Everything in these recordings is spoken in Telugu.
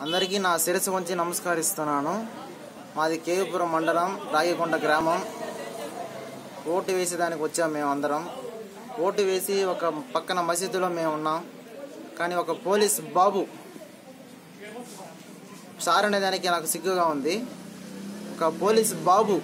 అందరికీ నా శిరస్సు వంచి నమస్కరిస్తున్నాను మాది కేవపురం మండలం రాగికొండ గ్రామం ఓటు వేసేదానికి వచ్చాం మేము అందరం ఓటు వేసి ఒక పక్కన మసీదులో మేము ఉన్నాం కానీ ఒక పోలీస్ బాబు సార్ అనేదానికి నాకు సిగ్గుగా ఉంది ఒక పోలీస్ బాబు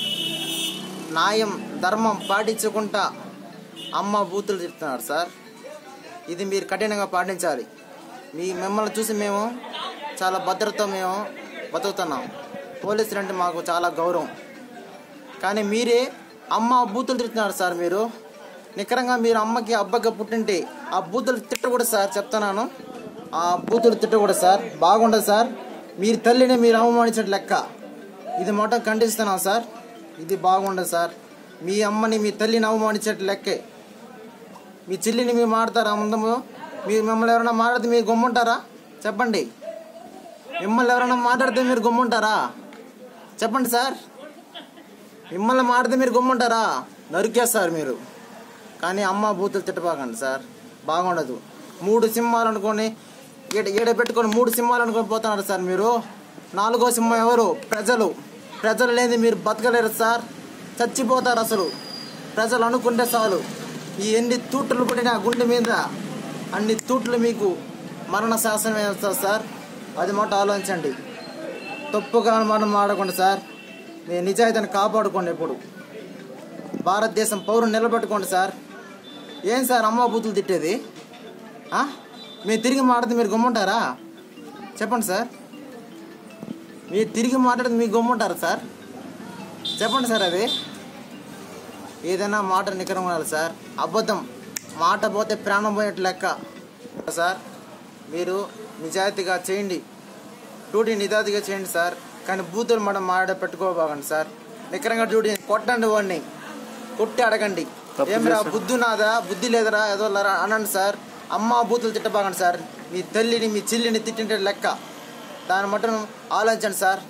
న్యాయం ధర్మం పాటించకుండా అమ్మ బూతులు చెప్తున్నారు సార్ ఇది మీరు కఠినంగా పాటించాలి మీ మిమ్మల్ని చూసి మేము చాలా భద్రత మేము బతుకుతున్నాం పోలీసులు అంటే మాకు చాలా గౌరవం కానీ మీరే అమ్మ బూతులు తిడుతున్నారు సార్ మీరు నికరంగా మీరు అమ్మకి అబ్బగా పుట్టింటే ఆ బూతులు తిట్టకూడదు సార్ చెప్తున్నాను ఆ బూతులు తిట్టకూడదు సార్ బాగుండదు సార్ మీరు తల్లిని మీరు అవమానించిన లెక్క ఇది మొత్తం ఖండిస్తున్నాం సార్ ఇది బాగుండదు సార్ మీ అమ్మని మీ తల్లిని అవమానించేట లెక్కే మీ చెల్లిని మీరు మాడతారా ముందము మీరు మిమ్మల్ని ఎవరైనా మాట్లాడితే మీరు గమ్ముంటారా చెప్పండి మిమ్మల్ని ఎవరైనా మాట్లాడితే మీరు గమ్ముంటారా చెప్పండి సార్ మిమ్మల్ని మాడితే మీరు గమ్ముంటారా నరికేస్తారు మీరు కానీ అమ్మ బూతులు తిట్టబాకండి సార్ బాగుండదు మూడు సింహాలు అనుకొని ఈడ ఈడ పెట్టుకొని మూడు సింహాలు అనుకొని పోతున్నారు సార్ మీరు నాలుగో సింహం ఎవరు ప్రజలు ప్రజలు లేని మీరు బతకలేరు సార్ చచ్చిపోతారు అసలు ప్రజలు అనుకుంటే చాలు ఈ ఎన్ని తూట్లు పడిన గుండె మీద అన్ని తూట్లు మీకు మరణ శాసనం వేస్తారు సార్ అది మాట ఆలోచించండి తప్పుగా మనం ఆడకండి సార్ మీ నిజాయితీని కాపాడుకోండి ఇప్పుడు భారతదేశం పౌరుని నిలబెట్టుకోండి సార్ ఏం సార్ అమ్మ బూతులు తిట్టేది ఆ? మీరు తిరిగి మాట్లాడితే మీరు గమ్ముంటారా చెప్పండి సార్ మీరు తిరిగి మాట్లాడితే మీరు గమ్ముంటారా సార్ చెప్పండి సార్ అది ఏదైనా మాట నికరం ఉండాలి సార్ అబద్ధం మాట పోతే ప్రాణం పోయేట్టు లెక్క సార్ మీరు నిజాయితీగా చేయండి డ్యూటీ నిజాయితీగా చేయండి సార్ కానీ బూతులు మనం మాడ పెట్టుకోబాగండి సార్ నికరంగా డ్యూటీ కొట్టండి వాడిని కొట్టి అడగండి తప్పు ఏమిరా చేశాడు. బుద్ధి నాదా బుద్ధి లేదరా ఏదో లరా అనండి సార్ అమ్మ బూతులు తిట్టబాగండి సార్ మీ తల్లిని మీ చెల్లిని తిట్టింటే లెక్క దాని మటును ఆలోచించండి సార్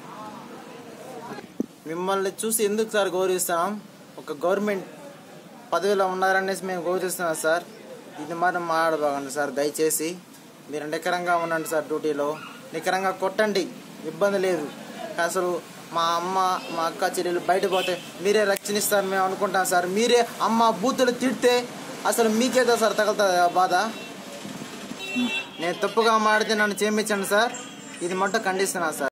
మిమ్మల్ని చూసి ఎందుకు సార్ గౌరవిస్తున్నాం ఒక గవర్నమెంట్ పదవిలో ఉన్నారనేసి మేము గౌరవిస్తున్నాం సార్ ఇది మాత్రం మాడబాగండి సార్ దయచేసి మీరు నికరంగా ఉండండి సార్ డ్యూటీలో నికరంగా కొట్టండి ఇబ్బంది లేదు అసలు మా అమ్మ మా అక్క చెల్లెలు బయట పోతే మీరే రక్షణిస్తారు మేము అనుకుంటాం సార్ మీరే అమ్మ బూతులు తిడితే అసలు మీకేదో సార్ తగులుతుంది ఆ బాధ నేను తప్పుగా మాడితే నన్ను చేయించండి సార్ ఇది మొట్ట ఖండిస్తున్నాను సార్